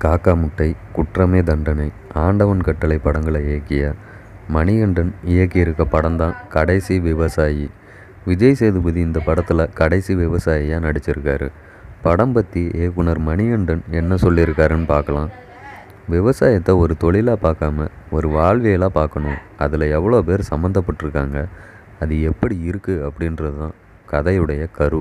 காக்கா முட்டை குற்றமே தண்டனை ஆண்டவன் கட்டளை படங்களை இயக்கிய மணிகண்டன் இயக்கியிருக்க படம் தான் கடைசி விவசாயி விஜய் சேதுபதி இந்த படத்தில் கடைசி விவசாயியாக நடிச்சிருக்காரு படம் பற்றி இயக்குனர் மணிகண்டன் என்ன சொல்லியிருக்காருன்னு பார்க்கலாம் விவசாயத்தை ஒரு தொழிலாக பார்க்காம ஒரு வாழ்வியலாக பார்க்கணும் அதில் எவ்வளோ பேர் சம்மந்தப்பட்டிருக்காங்க அது எப்படி இருக்குது அப்படின்றது தான் கதையுடைய கரு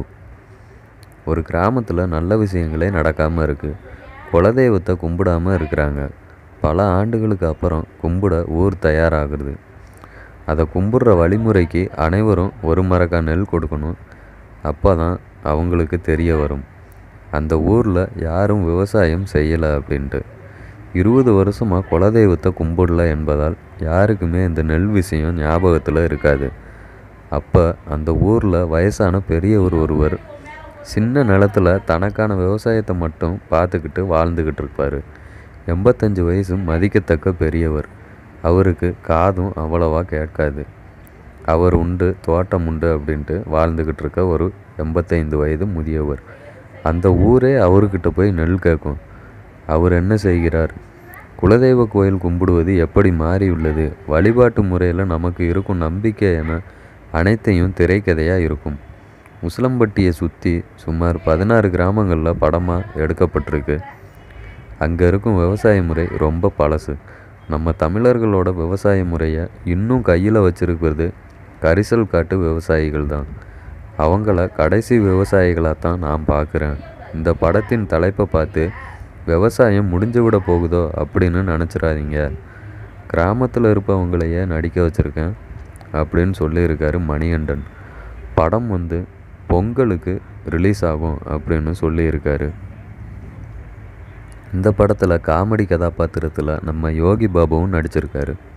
ஒரு கிராமத்தில் நல்ல விஷயங்களே நடக்காமல் இருக்குது குலதெய்வத்தை கும்பிடாமல் இருக்கிறாங்க பல ஆண்டுகளுக்கு அப்புறம் கும்பிட ஊர் தயாராகிறது அதை கும்பிட்ற வழிமுறைக்கு அனைவரும் ஒரு மரக்கா நெல் கொடுக்கணும் அப்போ தான் அவங்களுக்கு தெரிய வரும் அந்த ஊரில் யாரும் விவசாயம் செய்யலை அப்படின்ட்டு இருபது வருஷமாக குலதெய்வத்தை கும்பிடல என்பதால் யாருக்குமே இந்த நெல் விஷயம் ஞாபகத்தில் இருக்காது அப்போ அந்த ஊரில் வயசான பெரியவர் ஒருவர் சின்ன நிலத்துல தனக்கான விவசாயத்தை மட்டும் பார்த்துக்கிட்டு வாழ்ந்துக்கிட்டு இருப்பார் எண்பத்தஞ்சு வயசு மதிக்கத்தக்க பெரியவர் அவருக்கு காதும் அவ்வளவா கேட்காது அவர் உண்டு தோட்டம் உண்டு அப்படின்ட்டு வாழ்ந்துக்கிட்டு இருக்க ஒரு எண்பத்தைந்து வயது முதியவர் அந்த ஊரே அவர்கிட்ட போய் நெல் கேட்கும் அவர் என்ன செய்கிறார் குலதெய்வ கோயில் கும்பிடுவது எப்படி மாறியுள்ளது வழிபாட்டு முறையில் நமக்கு இருக்கும் நம்பிக்கை என அனைத்தையும் திரைக்கதையாக இருக்கும் உசிலம்பட்டியை சுற்றி சுமார் பதினாறு கிராமங்களில் படமாக எடுக்கப்பட்டிருக்கு அங்கே இருக்கும் விவசாய முறை ரொம்ப பழசு நம்ம தமிழர்களோட விவசாய முறையை இன்னும் கையில் வச்சிருக்கிறது கரிசல் காட்டு விவசாயிகள் தான் அவங்கள கடைசி விவசாயிகளாக தான் நான் பார்க்குறேன் இந்த படத்தின் தலைப்பை பார்த்து விவசாயம் முடிஞ்சு விட போகுதோ அப்படின்னு நினச்சிடாதீங்க கிராமத்தில் இருப்பவங்களையே நடிக்க வச்சுருக்கேன் அப்படின்னு சொல்லியிருக்காரு மணிகண்டன் படம் வந்து பொங்கலுக்கு ரிலீஸ் ஆகும் அப்படின்னு சொல்லியிருக்காரு இந்த படத்தில் காமெடி கதாபாத்திரத்தில் நம்ம யோகி பாபுவும் நடிச்சிருக்காரு